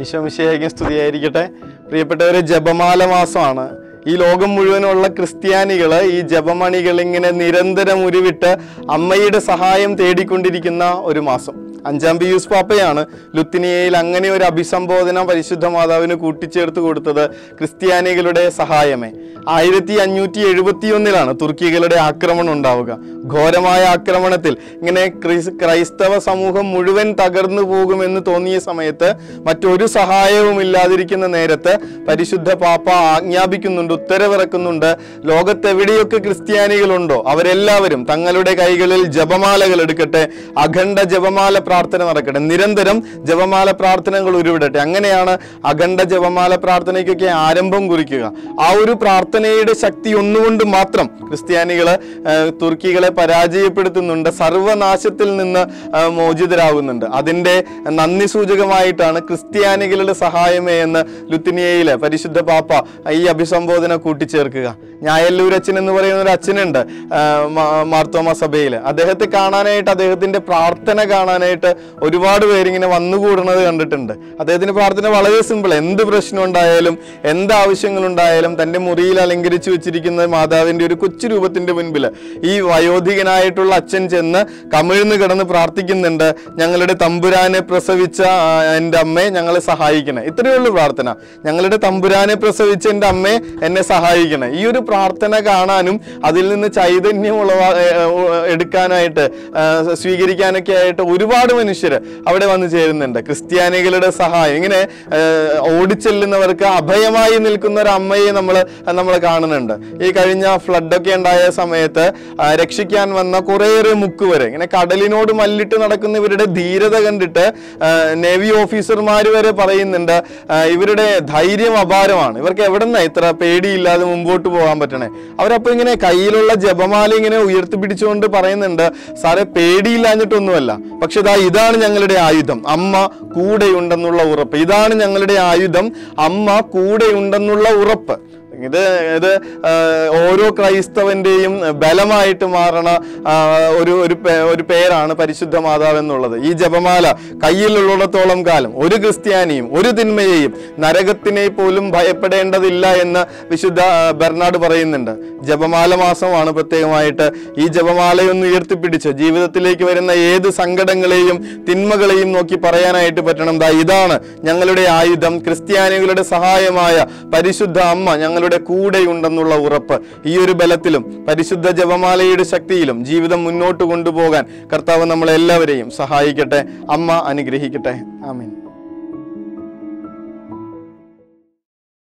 ഈശോമിശിയായിരിക്കും സ്തുതിയായിരിക്കട്ടെ പ്രിയപ്പെട്ടവരെ ജപമാല മാസമാണ് ഈ ലോകം മുഴുവനുള്ള ക്രിസ്ത്യാനികൾ ഈ ജപമണികൾ ഇങ്ങനെ നിരന്തരം ഉരുവിട്ട് അമ്മയുടെ സഹായം തേടിക്കൊണ്ടിരിക്കുന്ന ഒരു മാസം അഞ്ചാം പിയൂസ് പാപ്പയാണ് ലുത്തിനിയയിൽ അങ്ങനെ ഒരു അഭിസംബോധന പരിശുദ്ധ മാതാവിന് കൂട്ടിച്ചേർത്ത് കൊടുത്തത് ക്രിസ്ത്യാനികളുടെ സഹായമേ ആയിരത്തി അഞ്ഞൂറ്റി എഴുപത്തി ഒന്നിലാണ് തുർക്കികളുടെ ആക്രമണം ഉണ്ടാവുക ഘോരമായ ആക്രമണത്തിൽ ഇങ്ങനെ ക്രിസ് ക്രൈസ്തവ സമൂഹം മുഴുവൻ തകർന്നു പോകുമെന്ന് തോന്നിയ സമയത്ത് മറ്റൊരു സഹായവും ഇല്ലാതിരിക്കുന്ന നേരത്ത് പരിശുദ്ധ പാപ്പ ആജ്ഞാപിക്കുന്നുണ്ട് ഉത്തരവിറക്കുന്നുണ്ട് ലോകത്തെവിടെയൊക്കെ ക്രിസ്ത്യാനികളുണ്ടോ അവരെല്ലാവരും തങ്ങളുടെ കൈകളിൽ ജപമാലകൾ എടുക്കട്ടെ അഖണ്ഡ ജപമാല പ്രാർത്ഥന നടക്കട്ടെ നിരന്തരം ജപമാല പ്രാർത്ഥനകൾ ഉരുവിടട്ടെ അങ്ങനെയാണ് അഖണ്ഡ ജപമാല പ്രാർത്ഥനയ്ക്കൊക്കെ ആരംഭം കുറിക്കുക ആ ഒരു പ്രാർത്ഥനയുടെ ശക്തി ഒന്നുകൊണ്ട് മാത്രം ക്രിസ്ത്യാനികൾ തുർക്കികളെ പരാജയപ്പെടുത്തുന്നുണ്ട് സർവനാശത്തിൽ നിന്ന് ആ, മോചിതരാകുന്നുണ്ട് അതിൻ്റെ നന്ദി സൂചകമായിട്ടാണ് ക്രിസ്ത്യാനികളുടെ സഹായമേ എന്ന് ലുത്തിനിയയിലെ പരിശുദ്ധ പാപ്പ ഈ അഭിസംബോധന കൂട്ടിച്ചേർക്കുക ഞായല്ലൂർ അച്ഛൻ എന്ന് പറയുന്ന ഒരു അച്ഛനുണ്ട് ആ, മാ- മാർത്തോമ സഭയിൽ അദ്ദേഹത്തെ കാണാനായിട്ട് അദ്ദേഹത്തിന്റെ പ്രാർത്ഥന കാണാനായിട്ട് ഒരുപാട് പേരിങ്ങനെ വന്നുകൂടുന്നത് കണ്ടിട്ടുണ്ട് അദ്ദേഹത്തിന്റെ പ്രാർത്ഥന വളരെ സിമ്പിൾ എന്ത് പ്രശ്നം ഉണ്ടായാലും എന്ത് ആവശ്യങ്ങളുണ്ടായാലും തന്റെ മുറിയിൽ അലങ്കരിച്ചു വെച്ചിരിക്കുന്ന മാതാവിന്റെ ഒരു കൊച്ചു രൂപത്തിന്റെ മുൻപിൽ ഈ വയോധികനായിട്ടുള്ള അച്ഛൻ ചെന്ന് കമിഴ്ന്ന് കിടന്ന് പ്രാർത്ഥിക്കുന്നുണ്ട് ഞങ്ങളുടെ തമ്പുരാനെ പ്രസവിച്ച ആ, എൻ്റെ അമ്മയെ ഞങ്ങളെ സഹായിക്കണേ ഇത്രയേ ഉള്ളൂ പ്രാർത്ഥന ഞങ്ങളുടെ തമ്പുരാനെ പ്രസവിച്ച എൻ്റെ അമ്മയെ എന്നെ സഹായിക്കണേ ഈ ഒരു പ്രാർത്ഥന കാണാനും അതിൽ നിന്ന് ചൈതന്യം ഉളവാ ഏ, ഏ, എടുക്കാനായിട്ട് ആ, സ്വീകരിക്കാനൊക്കെ ആയിട്ട് ഒരുപാട് മനുഷ്യർ അവിടെ വന്നു ചേരുന്നുണ്ട് ക്രിസ്ത്യാനികളുടെ സഹായം ഇങ്ങനെ ഏ, ഓടിച്ചെല്ലുന്നവർക്ക് അഭയമായി നിൽക്കുന്ന ഒരു അമ്മയെ നമ്മൾ നമ്മൾ കാണുന്നുണ്ട് ഈ കഴിഞ്ഞ ഫ്ലഡൊക്കെ ഉണ്ടായ സമയത്ത് ആ, രക്ഷിക്കാൻ വന്ന കുറേയേറെ മുക്കുവരെ ഇങ്ങനെ കടലിനോട് മല്ലിട്ട് നടക്കുന്ന ഇവരുടെ ധീരത കണ്ടിട്ട് ആ, നേവി ഓഫീസർമാർ വരെ പറയുന്നുണ്ട് ആ, ഇവരുടെ ധൈര്യം അപാരമാണ് ഇവർക്ക് എവിടെ നിന്നാ ഇത്ര പേടിയില്ലാതെ മുമ്പോട്ട് പോകാൻ പറ്റണേ അവരപ്പോ ഇങ്ങനെ കയ്യിലുള്ള ജപമാല ഇങ്ങനെ ഉയർത്തിപ്പിടിച്ചുകൊണ്ട് പറയുന്നുണ്ട് സാറെ പേടിയില്ലാഞ്ഞിട്ടൊന്നുമല്ല പക്ഷെ ഇതാ ഇതാണ് ഞങ്ങളുടെ ആയുധം അമ്മ കൂടെയുണ്ടെന്നുള്ള ഉറപ്പ് ഇതാണ് ഞങ്ങളുടെ ആയുധം അമ്മ കൂടെയുണ്ടെന്നുള്ള ഉറപ്പ് ഇത് ഇത് ആ, ഓരോ ക്രൈസ്തവന്റെയും ബലമായിട്ട് മാറണ ആ, ഒരു ഒരു പേ- ഒരു പേരാണ് പരിശുദ്ധ മാതാവ് എന്നുള്ളത് ഈ ജപമാല കയ്യിലുള്ളിടത്തോളം കാലം ഒരു ക്രിസ്ത്യാനിയും ഒരു തിന്മയെയും നരകത്തിനെ പോലും ഭയപ്പെടേണ്ടതില്ല എന്ന് വിശുദ്ധ ആ, ബെർണാഡ് പറയുന്നുണ്ട് ജപമാല മാസമാണ് പ്രത്യേകമായിട്ട് ഈ ജപമാലയൊന്ന് ഉയർത്തിപ്പിടിച്ച് ജീവിതത്തിലേക്ക് വരുന്ന ഏത് സങ്കടങ്ങളെയും തിന്മകളെയും നോക്കി പറയാനായിട്ട് പറ്റണം ദാ ഇതാണ് ഞങ്ങളുടെ ആയുധം ക്രിസ്ത്യാനികളുടെ സഹായമായ പരിശുദ്ധ അമ്മ ഞങ്ങളുടെ കൂടെയുണ്ടെന്നുള്ള ഉറപ്പ് ഈ ഒരു ബലത്തിലും പരിശുദ്ധ ജപമാലയുടെ ശക്തിയിലും ജീവിതം മുന്നോട്ട് കൊണ്ടുപോകാൻ കർത്താവ് നമ്മളെല്ലാവരെയും സഹായിക്കട്ടെ അമ്മ അനുഗ്രഹിക്കട്ടെ ആമീൻ